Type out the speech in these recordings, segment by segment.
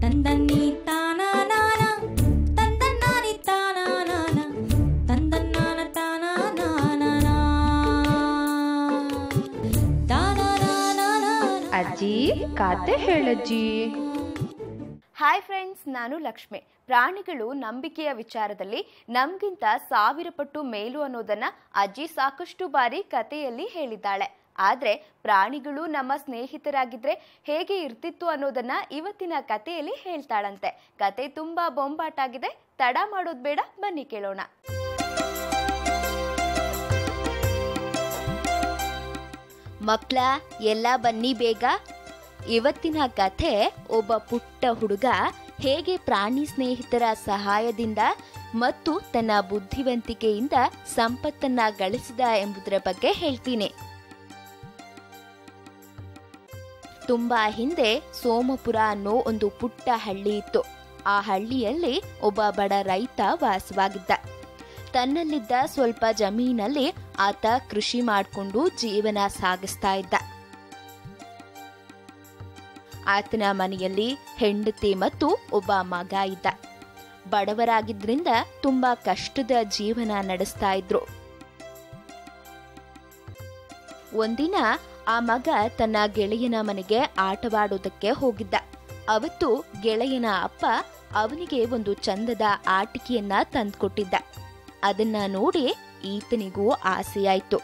ತಂದನ್ನಿ ತಾನಾನಾನ ತಂದನ್ನಾನಿ ತಾನಾನಾನ ತಂದನ್ನಾನ ತಾನಾನಾನ ತಾನಾನಾನಾನ ಅಜ್ಜಿ ಕತೆ ಹೇಳಜ್ಜಿ hi friends ನಾನು ಲಕ್ಷ್ಮಿ ಪ್ರಾಣಿಗಳು ನಂಬಿಕೆಯ ವಿಚಾರದಲ್ಲಿ ನಮ್ಗಿಂತ ಸಾವಿರ ಪಟ್ಟು ಮೇಲು ಅನ್ನೋದನ್ನ ಅಜ್ಜಿ ಸಾಕಷ್ಟು ಬಾರಿ ಕಥೆಯಲ್ಲಿ ಹೇಳಿದ್ದಾಳೆ ಆದ್ರೆ ಪ್ರಾಣಿಗಳು ನಮ್ಮ ಸ್ನೇಹಿತರಾಗಿದ್ರೆ ಹೇಗೆ ಇರ್ತಿತ್ತು ಅನ್ನೋದನ್ನ ಇವತ್ತಿನ ಕಥೆಯಲ್ಲಿ ಹೇಳ್ತಾಳಂತೆ ಕತೆ ತುಂಬಾ ಬೊಂಬಾಟಾಗಿದೆ ತಡ ಮಾಡೋದ್ ಬೇಡ ಬನ್ನಿ ಕೇಳೋಣ ಮಕ್ಳ ಎಲ್ಲ ಬನ್ನಿ ಬೇಗ ಇವತ್ತಿನ ಕಥೆ ಒಬ್ಬ ಪುಟ್ಟ ಹುಡುಗ ಹೇಗೆ ಪ್ರಾಣಿ ಸ್ನೇಹಿತರ ಸಹಾಯದಿಂದ ಮತ್ತು ತನ್ನ ಬುದ್ಧಿವಂತಿಕೆಯಿಂದ ಸಂಪತ್ತನ್ನ ಗಳಿಸಿದ ಎಂಬುದರ ಬಗ್ಗೆ ಹೇಳ್ತೀನಿ ತುಂಬಾ ಹಿಂದೆ ಸೋಮಪುರ ಅನ್ನೋ ಒಂದು ಪುಟ್ಟ ಹಳ್ಳಿ ಇತ್ತು ಆ ಹಳ್ಳಿಯಲ್ಲಿ ಒಬ್ಬ ಬಡ ರೈತ ವಾಸವಾಗಿದ್ದ ತನ್ನಲ್ಲಿದ್ದ ಸ್ವಲ್ಪ ಜಮೀನಲ್ಲಿ ಆತ ಕೃಷಿ ಮಾಡಿಕೊಂಡು ಜೀವನ ಸಾಗಿಸ್ತಾ ಇದ್ದ ಆತನ ಮನೆಯಲ್ಲಿ ಹೆಂಡತಿ ಮತ್ತು ಒಬ್ಬ ಮಗ ಇದ್ದ ಬಡವರಾಗಿದ್ರಿಂದ ತುಂಬಾ ಕಷ್ಟದ ಜೀವನ ನಡೆಸ್ತಾ ಇದ್ರು ಒಂದಿನ ಆ ಮಗ ತನ್ನ ಗೆಳೆಯನ ಮನೆಗೆ ಆಟವಾಡೋದಕ್ಕೆ ಹೋಗಿದ್ದ ಅವತ್ತು ಗೆಳೆಯನ ಅಪ್ಪ ಅವನಿಗೆ ಒಂದು ಚಂದದ ಆಟಿಕೆಯನ್ನ ತಂದ್ಕೊಟ್ಟಿದ್ದ ಅದನ್ನ ನೋಡಿ ಈತನಿಗೂ ಆಸೆಯಾಯ್ತು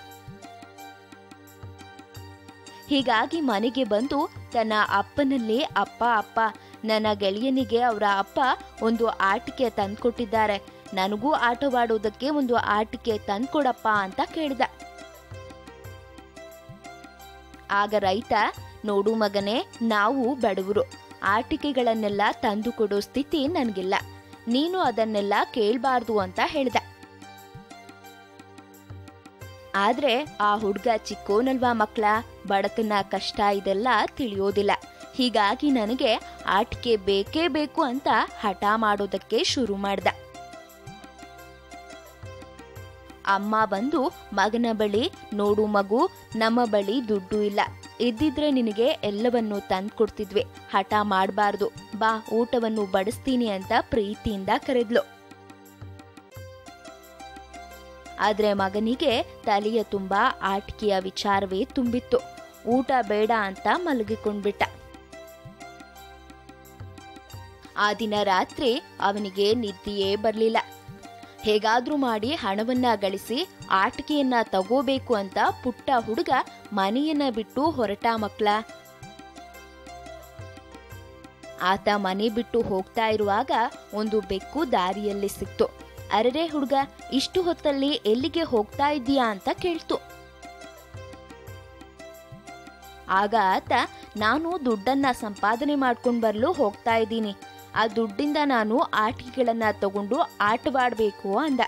ಹೀಗಾಗಿ ಮನೆಗೆ ಬಂದು ತನ್ನ ಅಪ್ಪನಲ್ಲಿ ಅಪ್ಪ ಅಪ್ಪ ನನ್ನ ಗೆಳೆಯನಿಗೆ ಅವರ ಅಪ್ಪ ಒಂದು ಆಟಿಕೆ ತಂದ್ಕೊಟ್ಟಿದ್ದಾರೆ ನನಗೂ ಆಟವಾಡೋದಕ್ಕೆ ಒಂದು ಆಟಿಕೆ ತಂದ್ಕೊಡಪ್ಪ ಅಂತ ಕೇಳಿದ ಆಗ ರೈತ ನೋಡು ಮಗನೇ ನಾವು ಬಡವರು ಆಟಿಕೆಗಳನ್ನೆಲ್ಲ ತಂದು ಕೊಡೋ ಸ್ಥಿತಿ ನನಗಿಲ್ಲ ನೀನು ಅದನ್ನೆಲ್ಲ ಕೇಳ್ಬಾರ್ದು ಅಂತ ಹೇಳ್ದ ಆದ್ರೆ ಆ ಹುಡ್ಗ ಚಿಕ್ಕೋನಲ್ವಾ ಮಕ್ಳ ಬಡತನ ಕಷ್ಟ ಇದೆಲ್ಲ ತಿಳಿಯೋದಿಲ್ಲ ಹೀಗಾಗಿ ನನಗೆ ಆಟಿಕೆ ಬೇಕೇ ಬೇಕು ಅಂತ ಹಠ ಮಾಡೋದಕ್ಕೆ ಶುರು ಮಾಡ್ದ ಅಮ್ಮ ಬಂದು ಮಗನ ಬಳಿ ನೋಡು ಮಗು ನಮ್ಮ ಬಳಿ ದುಡ್ಡು ಇಲ್ಲ ಇದ್ದಿದ್ರೆ ನಿನಗೆ ಎಲ್ಲವನ್ನು ತಂದ್ಕೊಡ್ತಿದ್ವಿ ಹಠ ಮಾಡಬಾರ್ದು ಬಾ ಊಟವನ್ನು ಬಡಿಸ್ತೀನಿ ಅಂತ ಪ್ರೀತಿಯಿಂದ ಕರೆದ್ಲು ಆದ್ರೆ ಮಗನಿಗೆ ತಲೆಯ ತುಂಬಾ ಆಟಿಕೆಯ ವಿಚಾರವೇ ತುಂಬಿತ್ತು ಊಟ ಬೇಡ ಅಂತ ಮಲಗಿಕೊಂಡ್ಬಿಟ್ಟ ಆ ದಿನ ರಾತ್ರಿ ಅವನಿಗೆ ನಿದ್ದೆಯೇ ಬರಲಿಲ್ಲ ಹೇಗಾದ್ರೂ ಮಾಡಿ ಹಣವನ್ನ ಗಳಿಸಿ ಆಟಿಕೆಯನ್ನ ತಗೋಬೇಕು ಅಂತ ಪುಟ್ಟ ಹುಡುಗ ಮನೆಯನ್ನ ಬಿಟ್ಟು ಹೊರಟ ಮಕ್ಳ ಆತ ಮನೆ ಬಿಟ್ಟು ಹೋಗ್ತಾ ಇರುವಾಗ ಒಂದು ಬೆಕ್ಕು ದಾರಿಯಲ್ಲಿ ಸಿಕ್ತು ಅರರೆ ಹುಡುಗ ಇಷ್ಟು ಹೊತ್ತಲ್ಲಿ ಎಲ್ಲಿಗೆ ಹೋಗ್ತಾ ಇದ್ದೀಯಾ ಅಂತ ಕೇಳ್ತು ಆಗ ಆತ ನಾನು ದುಡ್ಡನ್ನ ಸಂಪಾದನೆ ಮಾಡ್ಕೊಂಡ್ ಬರ್ಲು ಹೋಗ್ತಾ ಇದ್ದೀನಿ ಆ ದುಡ್ಡಿಂದ ನಾನು ಆಟಿಕೆಗಳನ್ನ ತಗೊಂಡು ಆಟವಾಡ್ಬೇಕು ಅಂದ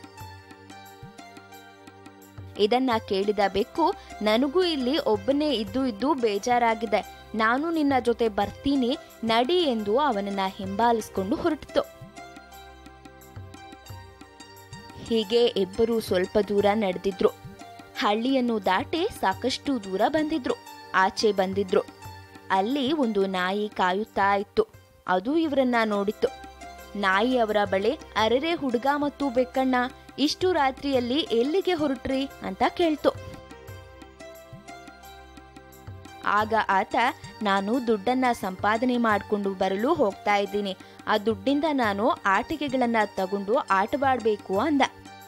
ಇದನ್ನ ಕೇಳಿದ ಬೆಕ್ಕು ನನಗೂ ಇಲ್ಲಿ ಒಬ್ಬನೇ ಇದ್ದು ಇದ್ದು ಬೇಜಾರಾಗಿದೆ ನಾನು ನಿನ್ನ ಜೊತೆ ಬರ್ತೀನಿ ನಡಿ ಎಂದು ಅವನನ್ನ ಹಿಂಬಾಲಿಸ್ಕೊಂಡು ಹೊರಟಿತು ಹೀಗೆ ಇಬ್ಬರು ಸ್ವಲ್ಪ ದೂರ ನಡೆದಿದ್ರು ಹಳ್ಳಿಯನ್ನು ದಾಟಿ ಸಾಕಷ್ಟು ದೂರ ಬಂದಿದ್ರು ಆಚೆ ಬಂದಿದ್ರು ಅಲ್ಲಿ ಒಂದು ನಾಯಿ ಕಾಯುತ್ತಾ ಇತ್ತು ಅದು ಇವರನ್ನ ನೋಡಿತ್ತು ನಾಯಿ ಅವರ ಬಳಿ ಅರೆರೆ ಹುಡುಗ ಮತ್ತು ಬೆಕ್ಕಣ್ಣ ಇಷ್ಟು ರಾತ್ರಿಯಲ್ಲಿ ಎಲ್ಲಿಗೆ ಹೊರಟ್ರಿ ಅಂತ ಕೇಳ್ತು ಆಗ ಆತ ನಾನು ದುಡ್ಡನ್ನ ಸಂಪಾದನೆ ಮಾಡಿಕೊಂಡು ಬರಲು ಹೋಗ್ತಾ ಇದ್ದೀನಿ ಆ ದುಡ್ಡಿಂದ ನಾನು ಆಟಿಕೆಗಳನ್ನ ತಗೊಂಡು ಆಟವಾಡ್ಬೇಕು ಅಂದ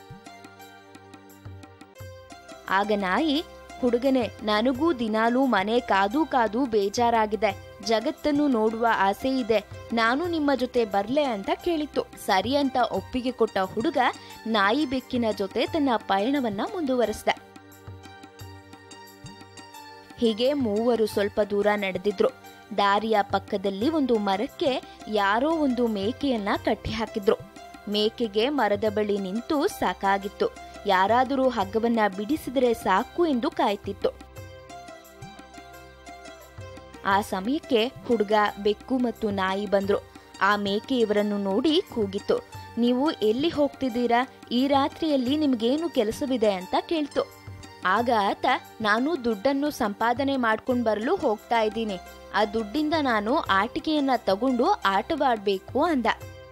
ಆಗ ನಾಯಿ ಹುಡುಗನೆ ನನಗೂ ದಿನಾಲೂ ಮನೆ ಕಾದು ಕಾದು ಬೇಜಾರಾಗಿದೆ ಜಗತ್ತನ್ನು ನೋಡುವ ಆಸೆ ಇದೆ ನಾನು ನಿಮ್ಮ ಜೊತೆ ಬರ್ಲೆ ಅಂತ ಕೇಳಿತ್ತು ಸರಿ ಅಂತ ಒಪ್ಪಿಗೆ ಕೊಟ್ಟ ಹುಡುಗ ನಾಯಿ ಬೆಕ್ಕಿನ ಜೊತೆ ತನ್ನ ಪಯಣವನ್ನ ಮುಂದುವರೆಸಿದ ಹೀಗೆ ಮೂವರು ಸ್ವಲ್ಪ ದೂರ ನಡೆದಿದ್ರು ದಾರಿಯ ಪಕ್ಕದಲ್ಲಿ ಒಂದು ಮರಕ್ಕೆ ಯಾರೋ ಒಂದು ಮೇಕೆಯನ್ನ ಕಟ್ಟಿ ಹಾಕಿದ್ರು ಮೇಕೆಗೆ ಮರದ ಬಳಿ ನಿಂತು ಸಾಕಾಗಿತ್ತು ಯಾರಾದರೂ ಹಗ್ಗವನ್ನ ಬಿಡಿಸಿದರೆ ಸಾಕು ಎಂದು ಕಾಯ್ತಿತ್ತು ಆ ಸಮಯಕ್ಕೆ ಹುಡುಗ ಬೆಕ್ಕು ಮತ್ತು ನಾಯಿ ಬಂದ್ರು ಆ ಮೇಕೆ ಇವರನ್ನು ನೋಡಿ ಕೂಗಿತು ನೀವು ಎಲ್ಲಿ ಹೋಗ್ತಿದ್ದೀರಾ ಈ ರಾತ್ರಿಯಲ್ಲಿ ನಿಮ್ಗೇನು ಕೆಲಸವಿದೆ ಅಂತ ಕೇಳ್ತು ಆಗ ಆತ ನಾನು ದುಡ್ಡನ್ನು ಸಂಪಾದನೆ ಮಾಡ್ಕೊಂಡು ಬರಲು ಹೋಗ್ತಾ ಇದ್ದೀನಿ ಆ ದುಡ್ಡಿಂದ ನಾನು ಆಟಿಕೆಯನ್ನ ತಗೊಂಡು ಆಟವಾಡ್ಬೇಕು ಅಂದ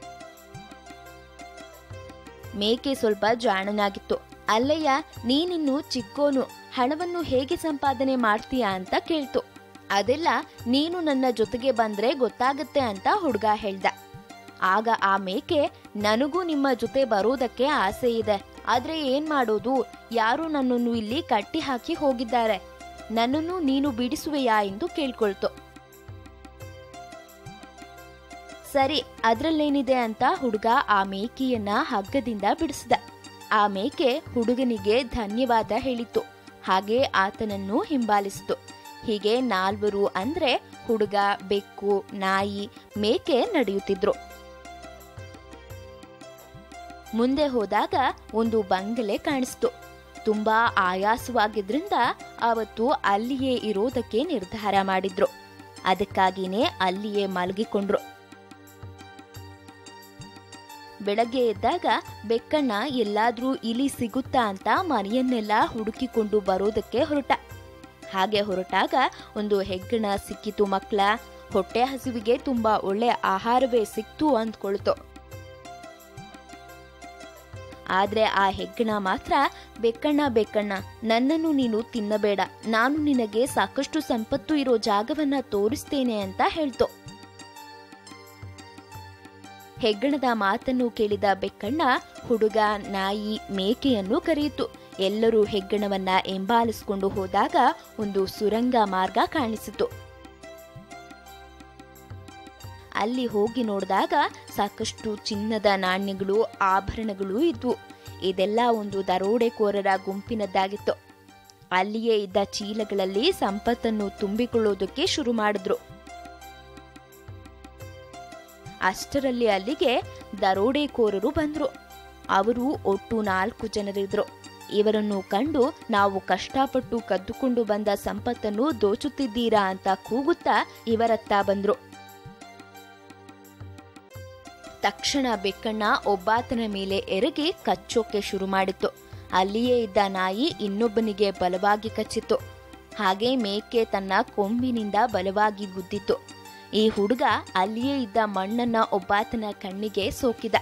ಮೇಕೆ ಸ್ವಲ್ಪ ಜಾಣನಾಗಿತ್ತು ಅಲ್ಲಯ್ಯ ನೀನಿನ್ನು ಚಿಕ್ಕೋನು ಹಣವನ್ನು ಹೇಗೆ ಸಂಪಾದನೆ ಮಾಡ್ತೀಯಾ ಅಂತ ಕೇಳ್ತು ಅದೆಲ್ಲ ನೀನು ನನ್ನ ಜೊತೆಗೆ ಬಂದ್ರೆ ಗೊತ್ತಾಗತ್ತೆ ಅಂತ ಹುಡುಗ ಹೇಳ್ದ ಆಗ ಆ ಮೇಕೆ ನನಗೂ ನಿಮ್ಮ ಜೊತೆ ಬರೋದಕ್ಕೆ ಆಸೆ ಇದೆ ಆದ್ರೆ ಏನ್ ಮಾಡೋದು ಯಾರು ನನ್ನನ್ನು ಇಲ್ಲಿ ಕಟ್ಟಿ ಹಾಕಿ ಹೋಗಿದ್ದಾರೆ ನನ್ನನ್ನು ನೀನು ಬಿಡಿಸುವೆಯಾ ಎಂದು ಕೇಳ್ಕೊಳ್ತು ಸರಿ ಅದ್ರಲ್ಲೇನಿದೆ ಅಂತ ಹುಡುಗ ಆ ಮೇಕೆಯನ್ನ ಹಗ್ಗದಿಂದ ಬಿಡಿಸಿದ ಆ ಮೇಕೆ ಹುಡುಗನಿಗೆ ಧನ್ಯವಾದ ಹೇಳಿತು ಹಾಗೆ ಆತನನ್ನು ಹಿಂಬಾಲಿಸಿತು ಹೀಗೆ ನಾಲ್ವರು ಅಂದ್ರೆ ಹುಡುಗ ಬೆಕ್ಕು ನಾಯಿ ಮೇಕೆ ನಡೆಯುತ್ತಿದ್ರು ಮುಂದೆ ಹೋದಾಗ ಒಂದು ಬಂಗಲೆ ಕಾಣಿಸ್ತು ತುಂಬಾ ಆಯಾಸವಾಗಿದ್ರಿಂದ ಅವತ್ತು ಅಲ್ಲಿಯೇ ಇರೋದಕ್ಕೆ ನಿರ್ಧಾರ ಮಾಡಿದ್ರು ಅದಕ್ಕಾಗಿನೇ ಅಲ್ಲಿಯೇ ಮಲಗಿಕೊಂಡ್ರು ಬೆಳಗ್ಗೆ ಎದ್ದಾಗ ಬೆಕ್ಕಣ್ಣ ಎಲ್ಲಾದ್ರೂ ಇಲಿ ಸಿಗುತ್ತಾ ಅಂತ ಮನೆಯನ್ನೆಲ್ಲ ಹುಡುಕಿಕೊಂಡು ಬರೋದಕ್ಕೆ ಹೊರಟ ಹಾಗೆ ಹೊರಟಾಗ ಒಂದು ಹೆಗ್ಗಣ ಸಿಕ್ಕಿತು ಮಕ್ಳ ಹೊಟ್ಟೆ ಹಸಿವಿಗೆ ತುಂಬಾ ಒಳ್ಳೆ ಆಹಾರವೇ ಸಿಕ್ತು ಅಂದ್ಕೊಳ್ತು ಆದ್ರೆ ಆ ಹೆಗ್ಗಣ ಮಾತ್ರ ಬೆಕ್ಕಣ್ಣ ಬೆಕ್ಕಣ್ಣ ನನ್ನನ್ನು ನೀನು ತಿನ್ನಬೇಡ ನಾನು ನಿನಗೆ ಸಾಕಷ್ಟು ಸಂಪತ್ತು ಇರೋ ಜಾಗವನ್ನ ತೋರಿಸ್ತೇನೆ ಅಂತ ಹೇಳ್ತು ಹೆಗ್ಗಣದ ಮಾತನ್ನು ಕೇಳಿದ ಬೆಕ್ಕಣ್ಣ ಹುಡುಗ ನಾಯಿ ಮೇಕೆಯನ್ನು ಕರೆಯಿತು ಎಲ್ಲರೂ ಹೆಗ್ಗಣವನ್ನ ಎಂಬಾಲಿಸಿಕೊಂಡು ಹೋದಾಗ ಒಂದು ಸುರಂಗ ಮಾರ್ಗ ಕಾಣಿಸಿತು ಅಲ್ಲಿ ಹೋಗಿ ನೋಡಿದಾಗ ಸಾಕಷ್ಟು ಚಿನ್ನದ ನಾಣ್ಯಗಳು ಆಭರಣಗಳು ಇದ್ವು ಇದೆಲ್ಲ ಒಂದು ದರೋಡೆಕೋರರ ಗುಂಪಿನದ್ದಾಗಿತ್ತು ಅಲ್ಲಿಯೇ ಇದ್ದ ಚೀಲಗಳಲ್ಲಿ ಸಂಪತ್ತನ್ನು ತುಂಬಿಕೊಳ್ಳೋದಕ್ಕೆ ಶುರು ಮಾಡಿದ್ರು ಅಷ್ಟರಲ್ಲಿ ಅಲ್ಲಿಗೆ ದರೋಡೆಕೋರರು ಬಂದ್ರು ಅವರು ಒಟ್ಟು ನಾಲ್ಕು ಜನರಿದ್ರು ಇವರನ್ನು ಕಂಡು ನಾವು ಕಷ್ಟಪಟ್ಟು ಕದ್ದುಕೊಂಡು ಬಂದ ಸಂಪತ್ತನ್ನು ದೋಚುತ್ತಿದ್ದೀರಾ ಅಂತ ಕೂಗುತ್ತಾ ಇವರತ್ತ ಬಂದ್ರು ತಕ್ಷಣ ಬೆಕ್ಕಣ್ಣ ಒಬ್ಬಾತನ ಮೇಲೆ ಎರಗಿ ಕಚ್ಚೋಕೆ ಶುರು ಮಾಡಿತು ಅಲ್ಲಿಯೇ ಇದ್ದ ನಾಯಿ ಇನ್ನೊಬ್ಬನಿಗೆ ಬಲವಾಗಿ ಕಚ್ಚಿತು ಹಾಗೆ ಮೇಕೆ ತನ್ನ ಕೊಂಬಿನಿಂದ ಬಲವಾಗಿ ಗುದ್ದಿತು ಈ ಹುಡುಗ ಅಲ್ಲಿಯೇ ಇದ್ದ ಮಣ್ಣನ್ನ ಒಬ್ಬಾತನ ಕಣ್ಣಿಗೆ ಸೋಕಿದ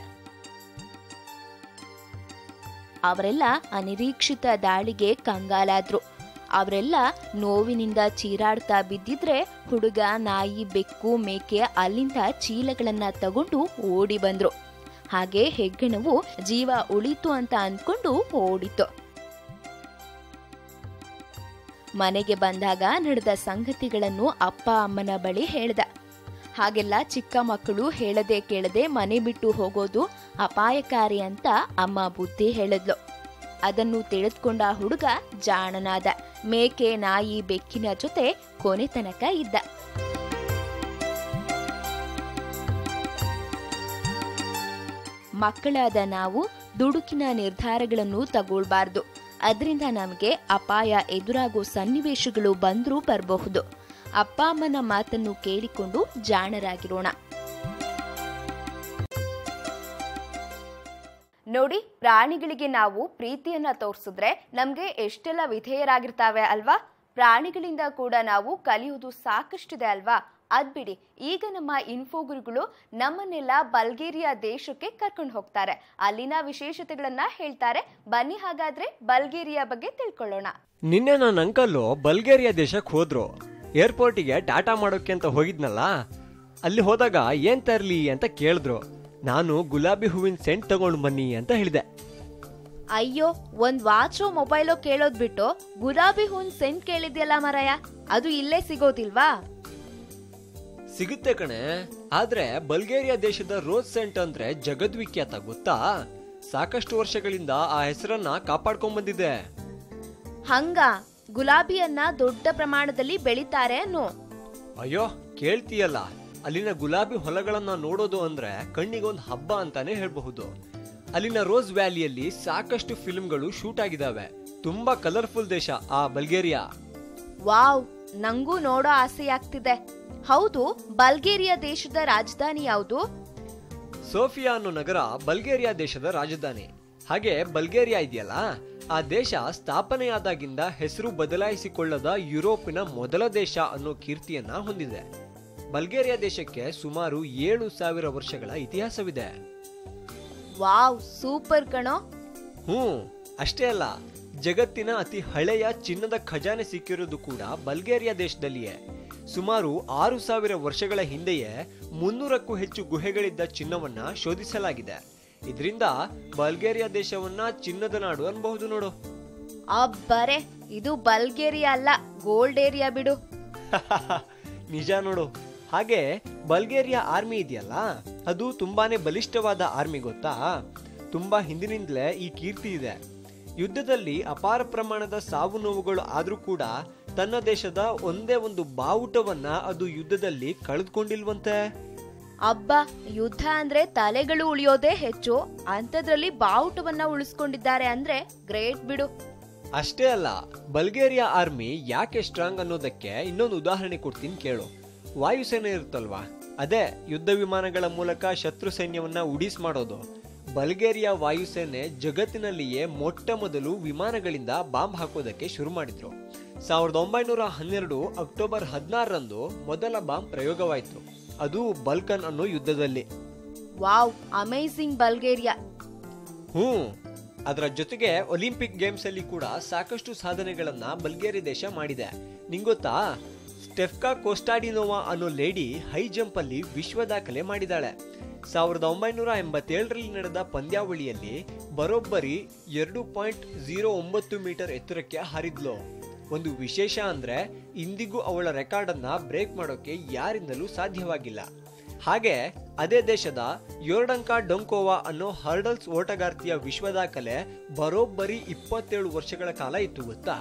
ಅವರೆಲ್ಲ ಅನಿರೀಕ್ಷಿತ ದಾಳಿಗೆ ಕಂಗಾಲಾದ್ರು ಅವರೆಲ್ಲ ನೋವಿನಿಂದ ಚೀರಾಡ್ತಾ ಬಿದ್ದಿದ್ರೆ ಹುಡುಗ ನಾಯಿ ಬೆಕ್ಕು ಮೇಕೆ ಅಲ್ಲಿಂದ ಚೀಲಗಳನ್ನ ತಗೊಂಡು ಓಡಿ ಬಂದ್ರು ಹಾಗೆ ಹೆಗ್ಗಣವು ಜೀವ ಉಳಿತು ಅಂತ ಅನ್ಕೊಂಡು ಓಡಿತು ಮನೆಗೆ ಬಂದಾಗ ನಡೆದ ಸಂಗತಿಗಳನ್ನು ಅಪ್ಪ ಅಮ್ಮನ ಬಳಿ ಹೇಳ್ದ ಹಾಗೆಲ್ಲ ಚಿಕ್ಕ ಮಕ್ಕಳು ಹೇಳದೆ ಕೇಳದೆ ಮನೆ ಬಿಟ್ಟು ಹೋಗೋದು ಅಪಾಯಕಾರಿ ಅಂತ ಅಮ್ಮ ಬುದ್ಧಿ ಹೇಳಿದ್ಲು ಅದನ್ನು ತಿಳಿದುಕೊಂಡ ಹುಡುಗ ಜಾಣನಾದ ಮೇಕೆ ನಾಯಿ ಬೆಕ್ಕಿನ ಜೊತೆ ಕೊನೆ ತನಕ ಇದ್ದ ಮಕ್ಕಳಾದ ನಾವು ದುಡುಕಿನ ನಿರ್ಧಾರಗಳನ್ನು ತಗೊಳ್ಬಾರ್ದು ಅದರಿಂದ ನಮಗೆ ಅಪಾಯ ಎದುರಾಗೋ ಸನ್ನಿವೇಶಗಳು ಬಂದ್ರೂ ಬರಬಹುದು ಅಪ್ಪ ಅಮ್ಮನ ಮಾತನ್ನು ಕೇಳಿಕೊಂಡು ಜಾಣರಾಗಿರೋಣ ನೋಡಿ ಪ್ರಾಣಿಗಳಿಗೆ ನಾವು ಪ್ರೀತಿಯನ್ನ ತೋರಿಸಿದ್ರೆ ನಮ್ಗೆ ಎಷ್ಟೆಲ್ಲ ವಿಧೇಯರಾಗಿರ್ತಾವೆ ಅಲ್ವಾ ಪ್ರಾಣಿಗಳಿಂದ ಕೂಡ ನಾವು ಕಲಿಯೋದು ಸಾಕಷ್ಟಿದೆ ಅಲ್ವಾ ಅದ್ಬಿಡಿ ಈಗ ನಮ್ಮ ಇನ್ಫೋ ಗುರುಗಳು ನಮ್ಮನ್ನೆಲ್ಲ ಬಲ್ಗೇರಿಯಾ ದೇಶಕ್ಕೆ ಕರ್ಕೊಂಡು ಹೋಗ್ತಾರೆ ಅಲ್ಲಿನ ವಿಶೇಷತೆಗಳನ್ನ ಹೇಳ್ತಾರೆ ಬನ್ನಿ ಹಾಗಾದ್ರೆ ಬಲ್ಗೇರಿಯಾ ಬಗ್ಗೆ ತಿಳ್ಕೊಳ್ಳೋಣ ನಿನ್ನೆ ನನ್ನ ಅಂಕಲ್ಲು ಬಲ್ಗೇರಿಯಾ ದೇಶಕ್ಕೆ ಹೋದ್ರು ಏರ್ಪೋರ್ಟಿಗೆ ಟಾಟಾ ಮಾಡೋಕೆ ಅಂತ ಹೋಗಿದ್ನಲ್ಲ ಅಲ್ಲಿ ಹೋದಾಗ ಏನ್ ತರ್ಲಿ ಅಂತ ಕೇಳಿದ್ರು ನಾನು ಗುಲಾಬಿ ಹೂವಿನ ಸೆಂಟ್ ತಗೊಂಡು ಬನ್ನಿ ಅಂತ ಹೇಳಿದೆ ಅಯ್ಯೋ ಒಂದ್ ವಾಚೋ ಮೊಬೈಲೋ ಕೇಳೋದ್ ಬಿಟ್ಟು ಗುಲಾಬಿ ಹೂನ್ ಸೆಂಟ್ ಕೇಳಿದ್ಯಲ್ಲ ಮರಯ ಅದು ಇಲ್ಲೇ ಸಿಗೋದಿಲ್ವಾ ಸಿಗುತ್ತೆ ಕಣೆ ಆದ್ರೆ ಬಲ್ಗೇರಿಯಾ ದೇಶದ ರೋಸ್ ಸೆಂಟ್ ಅಂದ್ರೆ ಜಗದ್ವಿಖ್ಯಾತ ಗೊತ್ತಾ ಸಾಕಷ್ಟು ವರ್ಷಗಳಿಂದ ಆ ಹೆಸರನ್ನ ಕಾಪಾಡ್ಕೊಂಡ್ ಬಂದಿದೆ ಹಂಗ ಗುಲಾಬಿಯನ್ನ ದೊಡ್ಡ ಪ್ರಮಾಣದಲ್ಲಿ ಬೆಳಿತಾರೆ ಅನ್ನು ಅಯ್ಯೋ ಕೇಳ್ತೀಯಲ್ಲ ಅಲ್ಲಿನ ಗುಲಾಬಿ ಹೊಲಗಳನ್ನ ನೋಡೋದು ಅಂದ್ರೆ ಕಣ್ಣಿಗೊಂದು ಹಬ್ಬ ಅಂತಾನೆ ಹೇಳ್ಬಹುದು ಅಲ್ಲಿನ ರೋಸ್ ವ್ಯಾಲಿಯಲ್ಲಿ ಸಾಕಷ್ಟು ಫಿಲ್ಮ್ಗಳು ಶೂಟ್ ಆಗಿದಾವೆ ತುಂಬಾ ಕಲರ್ಫುಲ್ ದೇಶ ಆ ಬಲ್ಗೇರಿಯಾ ವಾವ್ ನಂಗೂ ನೋಡೋ ಆಸೆ ಆಗ್ತಿದೆ ಹೌದು ಬಲ್ಗೇರಿಯಾ ದೇಶದ ರಾಜಧಾನಿ ಯಾವುದು ಸೋಫಿಯಾ ಅನ್ನೋ ನಗರ ಬಲ್ಗೇರಿಯಾ ದೇಶದ ರಾಜಧಾನಿ ಹಾಗೆ ಬಲ್ಗೇರಿಯಾ ಇದೆಯಲ್ಲ ಆ ದೇಶ ಸ್ಥಾಪನೆಯಾದಾಗಿಂದ ಹೆಸರು ಬದಲಾಯಿಸಿಕೊಳ್ಳದ ಯುರೋಪಿನ ಮೊದಲ ದೇಶ ಅನ್ನೋ ಕೀರ್ತಿಯನ್ನ ಹೊಂದಿದೆ ಬಲ್ಗೇರಿಯಾ ದೇಶಕ್ಕೆ ಸುಮಾರು ಏಳು ಸಾವಿರ ವರ್ಷಗಳ ಇತಿಹಾಸವಿದೆ ವಾವ್ ಸೂಪರ್ ಕಣೋ ಹ್ಮ್ ಅಷ್ಟೇ ಅಲ್ಲ ಜಗತ್ತಿನ ಅತಿ ಹಳೆಯ ಚಿನ್ನದ ಖಜಾನೆ ಸಿಕ್ಕಿರೋದು ಕೂಡ ಬಲ್ಗೇರಿಯಾ ದೇಶದಲ್ಲಿಯೇ ಸುಮಾರು ಆರು ಸಾವಿರ ವರ್ಷಗಳ ಹಿಂದೆಯೇ ಮುನ್ನೂರಕ್ಕೂ ಹೆಚ್ಚು ಗುಹೆಗಳಿದ್ದ ಚಿನ್ನವನ್ನ ಶೋಧಿಸಲಾಗಿದೆ ಇದರಿಂದ ಬಲ್ಗೇರಿಯಾ ದೇಶವನ್ನ ಚಿನ್ನದ ನಾಡು ಅನ್ಬಹುದು ನೋಡು ಅಬ್ಬರೆ ಇದು ಬಲ್ಗೇರಿಯಾ ಅಲ್ಲ ಗೋಲ್ಡ್ ಏರಿಯಾ ಬಿಡು ನಿಜ ನೋಡು ಹಾಗೆ ಬಲ್ಗೇರಿಯಾ ಆರ್ಮಿ ಇದೆಯಲ್ಲ ಅದು ತುಂಬಾನೇ ಬಲಿಷ್ಠವಾದ ಆರ್ಮಿ ಗೊತ್ತಾ ತುಂಬಾ ಹಿಂದಿನಿಂದಲೇ ಈ ಕೀರ್ತಿ ಇದೆ ಯುದ್ಧದಲ್ಲಿ ಅಪಾರ ಪ್ರಮಾಣದ ಸಾವು ನೋವುಗಳು ಆದ್ರೂ ಕೂಡ ತನ್ನ ದೇಶದ ಒಂದೇ ಒಂದು ಬಾವುಟವನ್ನ ಅದು ಯುದ್ಧದಲ್ಲಿ ಕಳೆದುಕೊಂಡಿಲ್ವಂತೆ ಅಬ್ಬ ಯುದ್ಧ ಅಂದ್ರೆ ತಲೆಗಳು ಉಳಿಯೋದೇ ಹೆಚ್ಚು ಅಂಥದ್ರಲ್ಲಿ ಬಾವುಟವನ್ನ ಉಳಿಸ್ಕೊಂಡಿದ್ದಾರೆ ಅಂದ್ರೆ ಗ್ರೇಟ್ ಬಿಡು ಅಷ್ಟೇ ಅಲ್ಲ ಬಲ್ಗೇರಿಯಾ ಆರ್ಮಿ ಯಾಕೆ ಸ್ಟ್ರಾಂಗ್ ಅನ್ನೋದಕ್ಕೆ ಇನ್ನೊಂದು ಉದಾಹರಣೆ ಕೊಡ್ತೀನಿ ಕೇಳು ವಾಯುಸೇನೆ ಇರುತ್ತಲ್ವಾ ಅದೇ ಯುದ್ಧ ವಿಮಾನಗಳ ಮೂಲಕ ಶತ್ರು ಸೈನ್ಯವನ್ನ ಉಡೀಸ್ ಮಾಡೋದು ಬಲ್ಗೇರಿಯಾ ವಾಯುಸೇನೆ ಜಗತ್ತಿನಲ್ಲಿಯೇ ಮೊಟ್ಟ ಮೊದಲು ವಿಮಾನಗಳಿಂದ ಬಾಂಬ್ ಹಾಕೋದಕ್ಕೆ ಶುರು ಮಾಡಿದ್ರು ಸಾವಿರದ ಒಂಬೈನೂರ ಹನ್ನೆರಡು ಅಕ್ಟೋಬರ್ ಹದಿನಾರರಂದು ಮೊದಲ ಬಾಂಬ್ ಪ್ರಯೋಗವಾಯಿತು ಅದು ಬಲ್ಕನ್ ಅನ್ನೋ ಯುದ್ಧದಲ್ಲಿ ವಾವ್ ಅಮೇಸಿಂಗ್ ಬಲ್ಗೇರಿಯಾ ಹ್ಮ್ ಅದರ ಜೊತೆಗೆ ಒಲಿಂಪಿಕ್ ಗೇಮ್ಸ್ ಅಲ್ಲಿ ಕೂಡ ಸಾಕಷ್ಟು ಸಾಧನೆಗಳನ್ನ ಬಲ್ಗೇರಿಯಾ ದೇಶ ಮಾಡಿದೆ ನಿಂಗೊತ್ತಾ ಸ್ಟೆಫ್ಕಾ ಕೋಸ್ಟಾಡಿನೋವಾ ಅನ್ನೋ ಲೇಡಿ ಹೈ ಜಂಪ್ ಅಲ್ಲಿ ವಿಶ್ವ ದಾಖಲೆ ಮಾಡಿದಾಳೆ ಸಾವಿರದ ಒಂಬೈನೂರ ಎಂಬತ್ತೇಳರಲ್ಲಿ ನಡೆದ ಪಂದ್ಯಾವಳಿಯಲ್ಲಿ ಬರೋಬ್ಬರಿ ಎರಡು ಪಾಯಿಂಟ್ ಝೀರೋ ಒಂಬತ್ತು ಮೀಟರ್ ಎತ್ತರಕ್ಕೆ ಹಾರಿದ್ಲು ಒಂದು ವಿಶೇಷ ಅಂದ್ರೆ ಇಂದಿಗೂ ಅವಳ ರೆಕಾರ್ಡ್ ಅನ್ನ ಬ್ರೇಕ್ ಮಾಡೋಕೆ ಯಾರಿಂದಲೂ ಸಾಧ್ಯವಾಗಿಲ್ಲ ಹಾಗೆ ಅದೇ ದೇಶದ ಯೋರ್ಡಂಕಾ ಡೊಂಕೋವಾ ಅನ್ನೋ ಹರ್ಡಲ್ಸ್ ಓಟಗಾರ್ತಿಯ ವಿಶ್ವ ದಾಖಲೆ ಬರೋಬ್ಬರಿ ಇಪ್ಪತ್ತೇಳು ವರ್ಷಗಳ ಕಾಲ ಇತ್ತು ಗೊತ್ತಾ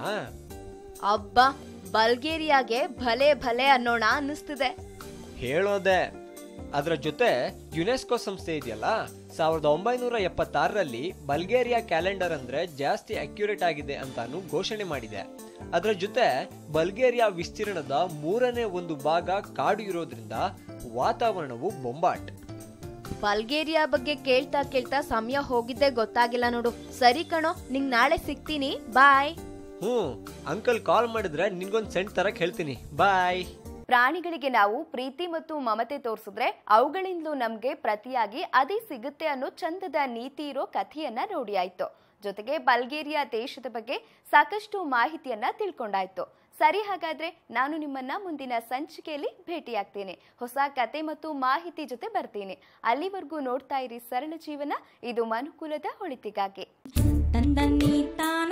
ಅಬ್ಬ ಬಲ್ಗೇರಿಯಾಗೆ ಭಲೆ ಭಲೆ ಅನ್ನೋಣ ಅನ್ನಿಸ್ತಿದೆ ಹೇಳೋದೆ ಅದರ ಜೊತೆ ಯುನೆಸ್ಕೋ ಸಂಸ್ಥೆ ಇದೆಯಲ್ಲ ಸಾವಿರದ ಒಂಬೈನೂರ ಎಪ್ಪತ್ತಾರರಲ್ಲಿ ಬಲ್ಗೇರಿಯಾ ಕ್ಯಾಲೆಂಡರ್ ಅಂದ್ರೆ ಜಾಸ್ತಿ ಅಕ್ಯುರೇಟ್ ಆಗಿದೆ ಅಂತಾನು ಘೋಷಣೆ ಮಾಡಿದೆ ಅದರ ಜೊತೆ ಬಲ್ಗೇರಿಯಾ ವಿಸ್ತೀರ್ಣದ ಮೂರನೇ ಒಂದು ಭಾಗ ಕಾಡು ಇರೋದ್ರಿಂದ ವಾತಾವರಣವು ಬೊಂಬಾಟ್ ಬಲ್ಗೇರಿಯಾ ಬಗ್ಗೆ ಕೇಳ್ತಾ ಕೇಳ್ತಾ ಸಮಯ ಹೋಗಿದ್ದೆ ಗೊತ್ತಾಗಿಲ್ಲ ನೋಡು ಸರಿ ಕಣೋ ನಿಂಗ್ ನಾಳೆ ಸಿಗ್ತೀನಿ ಬಾಯ್ ಹ್ಮ್ ಅಂಕಲ್ ಕಾಲ್ ಮಾಡಿದ್ರೆ ನಿನ್ಗೊಂದ್ ಸೆಂಟ್ ತರಕ್ ಹೇಳ್ತೀನಿ ಬಾಯ್ ಪ್ರಾಣಿಗಳಿಗೆ ನಾವು ಪ್ರೀತಿ ಮತ್ತು ಮಮತೆ ತೋರಿಸಿದ್ರೆ ಅವುಗಳಿಂದಲೂ ನಮ್ಗೆ ಪ್ರತಿಯಾಗಿ ಅದೇ ಸಿಗುತ್ತೆ ಅನ್ನೋ ಚಂದದ ನೀತಿ ಇರೋ ಕಥೆಯನ್ನ ನೋಡಿ ಆಯ್ತು ಜೊತೆಗೆ ಬಲ್ಗೇರಿಯಾ ದೇಶದ ಬಗ್ಗೆ ಸಾಕಷ್ಟು ಮಾಹಿತಿಯನ್ನ ತಿಳ್ಕೊಂಡಾಯ್ತು ಸರಿ ಹಾಗಾದ್ರೆ ನಾನು ನಿಮ್ಮನ್ನ ಮುಂದಿನ ಸಂಚಿಕೆಯಲ್ಲಿ ಭೇಟಿಯಾಗ್ತೇನೆ ಹೊಸ ಕತೆ ಮತ್ತು ಮಾಹಿತಿ ಜೊತೆ ಬರ್ತೀನಿ ಅಲ್ಲಿವರೆಗೂ ನೋಡ್ತಾ ಇರಿ ಸರಳ ಜೀವನ ಇದು ಮನುಕುಲದ ಒಳಿತಿಗಾಗಿ ತಂದನ್ನಿ ತಾನ